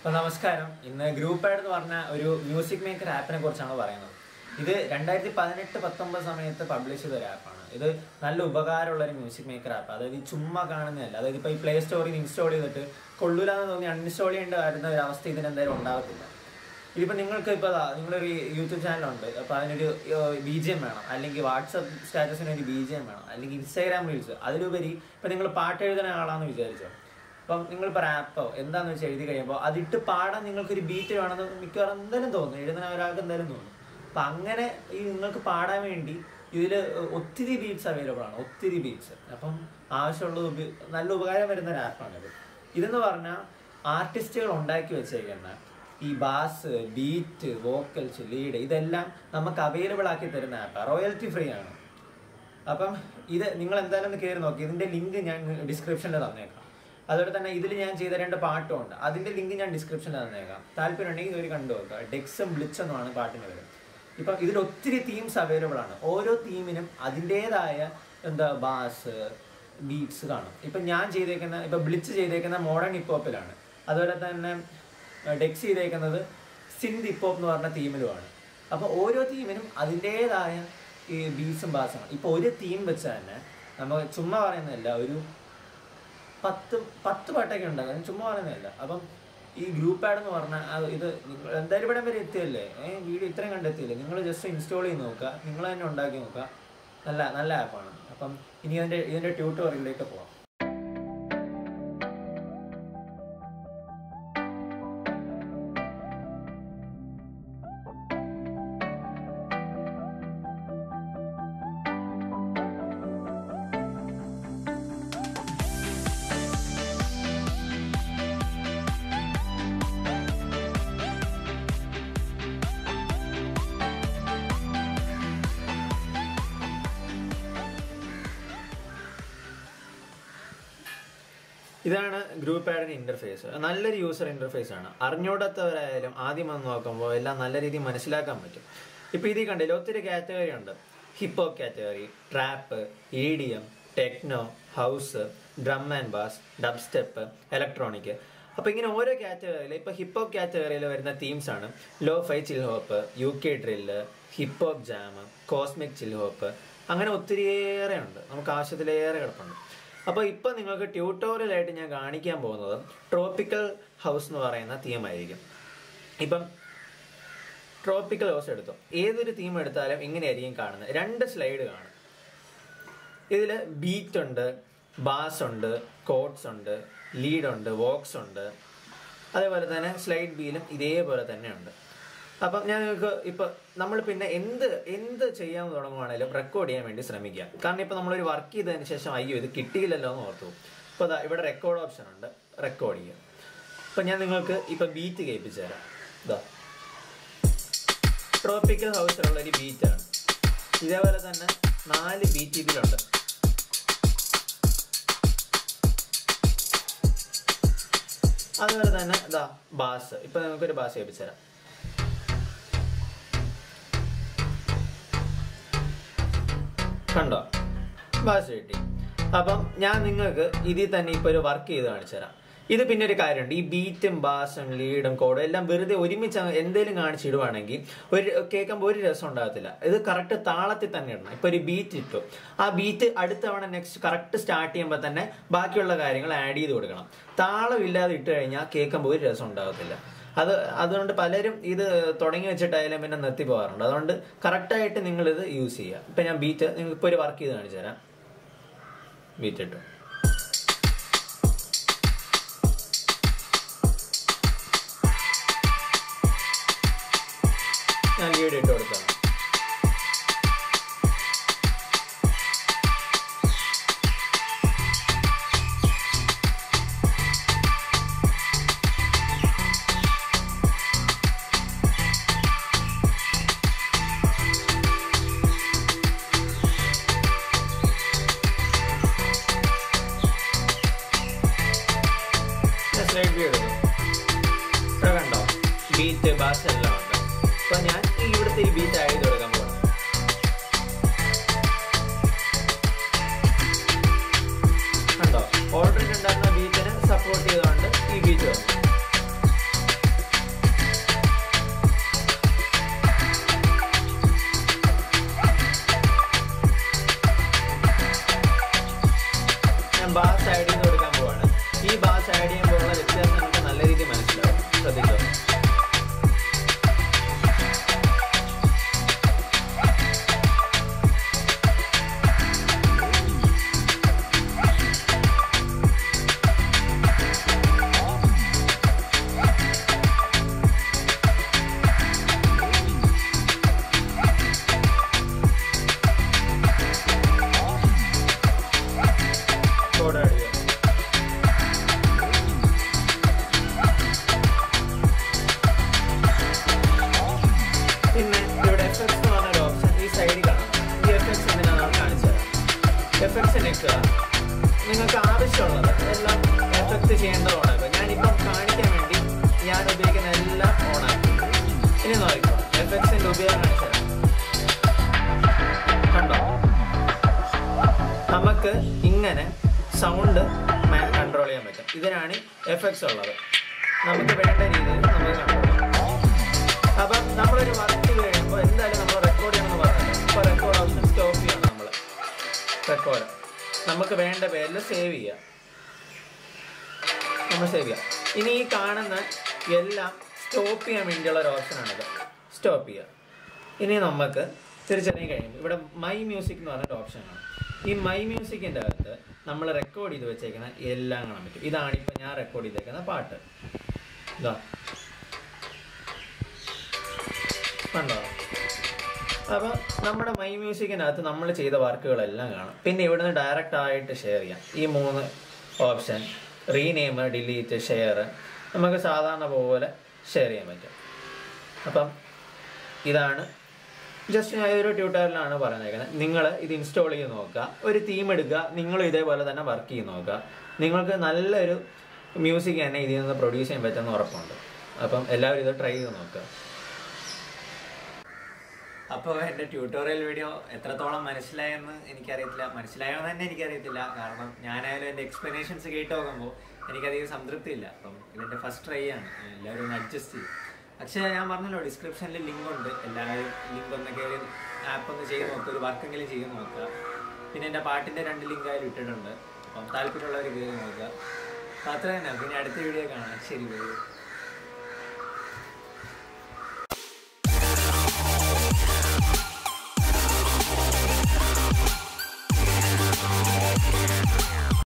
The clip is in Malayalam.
അപ്പൊ നമസ്കാരം ഇന്ന് ഗ്രൂപ്പ് ആഡ് എന്ന് പറഞ്ഞ ഒരു മ്യൂസിക് മേക്കർ ആപ്പിനെ കുറിച്ചാണ് പറയുന്നത് ഇത് രണ്ടായിരത്തി പതിനെട്ട് പത്തൊമ്പത് സമയത്ത് പബ്ലിഷ് ചെയ്ത ഒരു ആപ്പാണ് ഇത് നല്ല ഉപകാരമുള്ള ഒരു മ്യൂസിക് മേക്കർ ആപ്പ് അതായത് ഈ ചുമ്മാ കാണുന്നതല്ല അതായത് ഇപ്പൊ ഈ പ്ലേ സ്റ്റോറിൽ നിന്ന് ഇൻസ്റ്റാൾ ചെയ്തിട്ട് കൊള്ളൂലെന്ന് തോന്നി അൺഇൻസ്റ്റാൾ ചെയ്യേണ്ട വരുന്ന ഒരു അവസ്ഥ ഇതിന് എന്തായാലും ഉണ്ടാകത്തില്ല ഇതിപ്പോ നിങ്ങൾക്ക് ഇപ്പൊ ദാ നിങ്ങളൊരു യൂട്യൂബ് ചാനലുണ്ട് അപ്പൊ അതിനൊരു ബി ജി എം വേണം അല്ലെങ്കിൽ വാട്സപ്പ് സ്റ്റാറ്റസിന് ഒരു ബി ജി എം വേണം അല്ലെങ്കിൽ ഇൻസ്റ്റാഗ്രാം റീൽസ് അതിലുപരി ഇപ്പൊ നിങ്ങൾ പാട്ട് എഴുതുന്ന ആളാന്ന് വിചാരിച്ചോ അപ്പം നിങ്ങൾ ഇപ്പൊ റാപ്പോ എന്താന്ന് വെച്ചാൽ എഴുതി കഴിയുമ്പോൾ അതിട്ട് പാടാൻ നിങ്ങൾക്ക് ഒരു ബീറ്റ് വേണമെന്ന് മിക്കവാറും എന്തായാലും തോന്നും എഴുതുന്ന ഒരാൾക്ക് എന്തായാലും തോന്നും അപ്പൊ അങ്ങനെ ഈ നിങ്ങൾക്ക് പാടാൻ വേണ്ടി ഇതിൽ ഒത്തിരി ബീറ്റ്സ് അവൈലബിൾ ആണ് ഒത്തിരി ബീറ്റ്സ് അപ്പം ആവശ്യമുള്ളത് ഉപ- നല്ല ഉപകാരം വരുന്ന ഒരു ആപ്പാണിത് ഇതെന്ന് പറഞ്ഞാൽ ആർട്ടിസ്റ്റുകൾ ഉണ്ടാക്കി വെച്ചേക്കുന്ന ഈ ബാസ് ബീറ്റ് വോക്കൽസ് ലീഡ് ഇതെല്ലാം നമുക്ക് അവൈലബിൾ ആക്കി തരുന്ന ആപ്പാണ് റോയൽറ്റി ഫ്രീ ആണ് അപ്പം ഇത് നിങ്ങൾ എന്തായാലും ഒന്ന് കയറി നോക്കി ഇതിന്റെ ലിങ്ക് ഞാൻ ഡിസ്ക്രിപ്ഷനിൽ തന്നേക്കാം അതുപോലെ തന്നെ ഇതിൽ ഞാൻ ചെയ്ത രണ്ട് പാട്ടും ഉണ്ട് അതിന്റെ ലിങ്ക് ഞാൻ ഡിസ്ക്രിപ്ഷനിൽ തന്നേക്കാം താല്പര്യം ഉണ്ടെങ്കിൽ ഒരു കണ്ടു നോക്കുക ഡെക്സും ബ്ലിച്ച് എന്നുമാണ് പാട്ടിന് പേര് ഇപ്പം ഇതിൽ ഒത്തിരി തീംസ് അവൈലബിൾ ആണ് ഓരോ തീമിനും അതിൻ്റെതായ എന്താ ബാസ് ബീറ്റ്സ് കാണും ഇപ്പം ഞാൻ ചെയ്തേക്കുന്ന ഇപ്പം ബ്ലിച്ച് ചെയ്തേക്കുന്ന മോഡേൺ ഹിപ്പ് ഹോപ്പിലാണ് അതുപോലെ തന്നെ ഡെക്സ് ചെയ്തേക്കുന്നത് സിന്ത് ഹിപ്പ് ഹോപ്പ് എന്ന് പറഞ്ഞ തീമിലുമാണ് അപ്പോൾ ഓരോ തീമിനും അതിൻ്റെതായ ഈ ബീസും ബാസും ഇപ്പോൾ ഒരു തീം വെച്ച് തന്നെ നമ്മൾ ചുമ്മാ പറയുന്നതല്ല ഒരു പത്ത് പത്ത് പാട്ടൊക്കെ ഉണ്ടാകും ഞാൻ ചുമ്മാ പറയുന്നതല്ല അപ്പം ഈ ഗ്രൂപ്പ് ആഡ് എന്ന് പറഞ്ഞാൽ അത് ഇത് നിങ്ങൾ എന്തായാലും ഇവിടെ വരെ എത്തിയല്ലേ ഏഹ് വീഡിയോ ഇത്രയും കണ്ടെത്തിയില്ലേ നിങ്ങൾ ജസ്റ്റ് ഇൻസ്റ്റാൾ ചെയ്ത് നോക്കുക നിങ്ങൾ തന്നെ ഉണ്ടാക്കി നോക്കുക നല്ല നല്ല ആപ്പാണ് അപ്പം ഇനി ഇതിൻ്റെ ഇതിൻ്റെ ട്യൂട്ടോറിയലിലേക്ക് പോവാം ഇതാണ് ഗ്രൂപ്പ് ആഡിന്റെ ഇന്റർഫേസ് നല്ലൊരു യൂസർ ഇന്റർഫേസ് ആണ് അറിഞ്ഞൂടാത്തവരായാലും ആദ്യം വന്ന് നോക്കുമ്പോൾ എല്ലാം നല്ല രീതിയിൽ മനസ്സിലാക്കാൻ പറ്റും ഇപ്പൊ ഇതിൽ കണ്ടില്ല ഒത്തിരി കാറ്റഗറി ഉണ്ട് hip hop category trap E D M techno house drum and bass dubstep electronic അപ്പൊ ഇങ്ങനെ ഓരോ കാറ്റഗറിയിൽ ഇപ്പൊ ഹിപ്പ് ഹോപ്പ് കാറ്റഗറിയിൽ വരുന്ന തീംസ് ആണ് lo fi chill hop U K drill hip hop jam cosmic chill hop അങ്ങനെ ഒത്തിരിയേറെ ഉണ്ട് നമുക്ക് ആവശ്യത്തിലേറെ കിടപ്പുണ്ട് അപ്പോൾ ഇപ്പം നിങ്ങൾക്ക് ട്യൂട്ടോറിയൽ ആയിട്ട് ഞാൻ കാണിക്കാൻ പോകുന്നത് ട്രോപ്പിക്കൽ ഹൗസ് എന്ന് പറയുന്ന തീമായിരിക്കും ഇപ്പം ട്രോപ്പിക്കൽ ഹൗസ് എടുത്തു ഏതൊരു തീം എടുത്താലും ഇങ്ങനെയായിരിക്കും കാണുന്നത് രണ്ട് സ്ലൈഡ് കാണും ഇതിൽ ബീറ്റ് ഉണ്ട് ബാസ് ഉണ്ട് കോട്ട്സ് ഉണ്ട് ലീഡ് ഉണ്ട് വോക്സ് ഉണ്ട് അതേപോലെ തന്നെ സ്ലൈഡ് ബീലും ഇതേപോലെ തന്നെ ഉണ്ട് അപ്പം ഞാൻ നിങ്ങൾക്ക് ഇപ്പൊ നമ്മൾ പിന്നെ എന്ത് എന്ത് ചെയ്യാൻ തുടങ്ങുവാണേലും റെക്കോർഡ് ചെയ്യാൻ വേണ്ടി ശ്രമിക്കുക കാരണം ഇപ്പൊ നമ്മളൊരു വർക്ക് ചെയ്തതിന് ശേഷം അയ്യോ ഇത് കിട്ടിയില്ലല്ലോ എന്ന് ഓർത്തു ഇപ്പൊ ദാ ഇവിടെ റെക്കോർഡ് ഓപ്ഷൻ ഉണ്ട് റെക്കോർഡ് ചെയ്യുക അപ്പൊ ഞാൻ നിങ്ങൾക്ക് ഇപ്പൊ ബീറ്റ് കേൾപ്പിച്ചു തരാം ഇതാ ട്രോപ്പിക്കൽ ഹൗസിലുള്ള ഒരു ബീറ്റാണ് ഇതേപോലെ തന്നെ നാല് ബീറ്റ് ഇതിലുണ്ട് അതുപോലെ തന്നെ ഇതാ ബാസ് ഇപ്പൊ നമുക്കൊരു ബാസ് കേൾപ്പിച്ചു തരാം കണ്ടോ ബാസ് കിട്ടി അപ്പം ഞാൻ നിങ്ങൾക്ക് ഇതിൽ തന്നെ ഇപ്പൊ ഒരു വർക്ക് ചെയ്ത് കാണിച്ചു തരാം ഇത് പിന്നെ ഒരു കാര്യമുണ്ട് ഈ ബീറ്റും ബാസും ലീഡും കോഡും എല്ലാം വെറുതെ ഒരുമിച്ച് അങ്ങ് എന്തേലും കാണിച്ചിടുവാണെങ്കിൽ ഒരു കേൾക്കുമ്പോൾ ഒരു രസം ഉണ്ടാകത്തില്ല ഇത് കറക്റ്റ് താളത്തിൽ തന്നെ ഇടണം ഇപ്പൊ ഒരു ബീറ്റ് ഇട്ടു ആ ബീറ്റ് അടുത്ത തവണ നെക്സ്റ്റ് കറക്റ്റ് സ്റ്റാർട്ട് ചെയ്യുമ്പോൾ തന്നെ ബാക്കിയുള്ള കാര്യങ്ങൾ ആഡ് ചെയ്ത് കൊടുക്കണം താളം ഇല്ലാതെ ഇട്ട് കഴിഞ്ഞാൽ കേൾക്കുമ്പോൾ ഒരു രസം ഉണ്ടാകത്തില്ല അത് അതുകൊണ്ട് പലരും ഇത് തുടങ്ങി വെച്ചിട്ടായാലും പിന്നെ നിർത്തി പോകാറുണ്ട് അതുകൊണ്ട് കറക്റ്റായിട്ട് നിങ്ങൾ ഇത് യൂസ് ചെയ്യുക ഇപ്പൊ ഞാൻ ബീറ്റ് നിങ്ങൾക്ക് ഇപ്പോൾ ഒരു വർക്ക് ചെയ്ത് കാണിച്ചു തരാം ബീറ്റ് ഇട്ടു ഞാൻ ലീഡ് ഇട്ട് കൊടുത്താണ് സ്ലൈഡ് വ്യൂ എടുക്കും ഇവിടെ കണ്ടോ ബീറ്റ് ബാസ് എല്ലാം ഉണ്ട് അപ്പൊ ഞാൻ ഈ ഇവിടുത്തെ ഈ ബീറ്റ് ആഡ് എഫക്ട്സ് നിൽക്കുക നിങ്ങൾക്ക് ആവശ്യമുള്ളത് എല്ലാം എഫക്ട് ചെയ്യേണ്ടതുണ്ട് ഇപ്പൊ ഞാനിപ്പം കാണിക്കാൻ വേണ്ടി ഞാൻ ഉപയോഗിക്കുന്ന എല്ലാം ഓണാക്കി ഇനി നോക്കിക്കോ എഫക്ട്സിന്റെ ഉപയോഗം കാണിച്ചു തരാം കണ്ടോ നമുക്ക് ഇങ്ങനെ സൗണ്ട് കൺട്രോൾ ചെയ്യാൻ പറ്റും ഇതിനാണ് എഫക്ട്സ് ഉള്ളത് നമുക്ക് വേണ്ട രീതിയിൽ നമുക്ക് കൺട്രോൾ ചെയ്യാം അപ്പം നമ്മളൊരു വർക്ക് കഴിയുമ്പോൾ എന്തായാലും നമ്മൾ റെക്കോർഡ് ചെയ്യണമെന്ന് പറഞ്ഞല്ലോ ഇപ്പോൾ റെക്കോർഡ് ഓപ്ഷൻ സ്റ്റോപ്പ് ചെയ്യണം നമ്മൾ റെക്കോർഡ് നമുക്ക് വേണ്ട പേരിൽ സേവ് ചെയ്യുക നമ്മൾ സേവ് ചെയ്യാം ഇനി ഈ കാണുന്ന എല്ലാം സ്റ്റോപ്പ് ചെയ്യാൻ വേണ്ടിയുള്ള ഒരു ഓപ്ഷനാണിത് സ്റ്റോപ്പ് ചെയ്യുക ഇനി നമുക്ക് തിരിച്ചറിയാൻ കഴിയും ഇവിടെ മൈ മ്യൂസിക് എന്ന് പറഞ്ഞൊരു ഓപ്ഷനാണ് ഈ മൈ മ്യൂസിക്കിൻ്റെ അകത്ത് നമ്മൾ റെക്കോർഡ് ചെയ്ത് വെച്ചേക്കുന്ന എല്ലാം കാണാൻ പറ്റും ഇതാണ് ഇപ്പം ഞാൻ റെക്കോർഡ് ചെയ്തേക്കുന്ന പാട്ട് ഇതാ കണ്ടോ അപ്പോൾ നമ്മുടെ മൈ മ്യൂസിക്കിനകത്ത് നമ്മൾ ചെയ്ത വർക്കുകളെല്ലാം കാണാം പിന്നെ ഇവിടുന്ന് ഡയറക്റ്റ് ആയിട്ട് ഷെയർ ചെയ്യാം ഈ മൂന്ന് ഓപ്ഷൻ റീനെയിം ഡിലീറ്റ് ഷെയർ നമുക്ക് സാധാരണ പോലെ ഷെയർ ചെയ്യാൻ പറ്റും അപ്പം ഇതാണ് ജസ്റ്റ് ഞാൻ ഒരു ട്യൂട്ടോറിയലാണ് പറഞ്ഞേക്കുന്നത് നിങ്ങൾ ഇത് ഇൻസ്റ്റാൾ ചെയ്ത് നോക്കുക ഒരു തീം എടുക്കുക നിങ്ങളും ഇതേപോലെ തന്നെ വർക്ക് ചെയ്ത് നോക്കുക നിങ്ങൾക്ക് നല്ലൊരു മ്യൂസിക് തന്നെ ഇതിൽ നിന്ന് പ്രൊഡ്യൂസ് ചെയ്യാൻ പറ്റുമെന്ന് ഉറപ്പുണ്ട് അപ്പം എല്ലാവരും ഇത് ട്രൈ ചെയ്ത് നോക്കുക അപ്പോൾ എൻ്റെ ട്യൂട്ടോറിയൽ വീഡിയോ എത്രത്തോളം മനസ്സിലായെന്ന് എനിക്കറിയത്തില്ല മനസ്സിലായോ എന്ന് തന്നെ എനിക്കറിയത്തില്ല കാരണം ഞാനായാലും എൻ്റെ എക്സ്പ്ലനേഷൻസ് കേട്ട് നോക്കുമ്പോൾ എനിക്കധികം സംതൃപ്തിയില്ല അപ്പം ഇതിൻ്റെ ഫസ്റ്റ് ട്രൈ ആണ് എല്ലാവരും ഒന്ന് അഡ്ജസ്റ്റ് ചെയ്യും പക്ഷേ ഞാൻ പറഞ്ഞല്ലോ ഡിസ്ക്രിപ്ഷനിൽ ലിങ്ക് ഉണ്ട് എല്ലാവരും ലിങ്ക് ഒന്ന് കയറി ആപ്പ് ഒന്ന് ചെയ്ത് നോക്കുക ഒരു വർക്കെങ്കിലും ചെയ്ത് നോക്കുക പിന്നെ എൻ്റെ പാട്ടിൻ്റെ രണ്ട് ലിങ്ക് ആയാലും ഇട്ടിട്ടുണ്ട് അപ്പം താല്പര്യമുള്ളവർ കയറി നോക്കുക അപ്പം അത്ര തന്നെ പിന്നെ അടുത്ത വീഡിയോ കാണാം ശരി ബൈ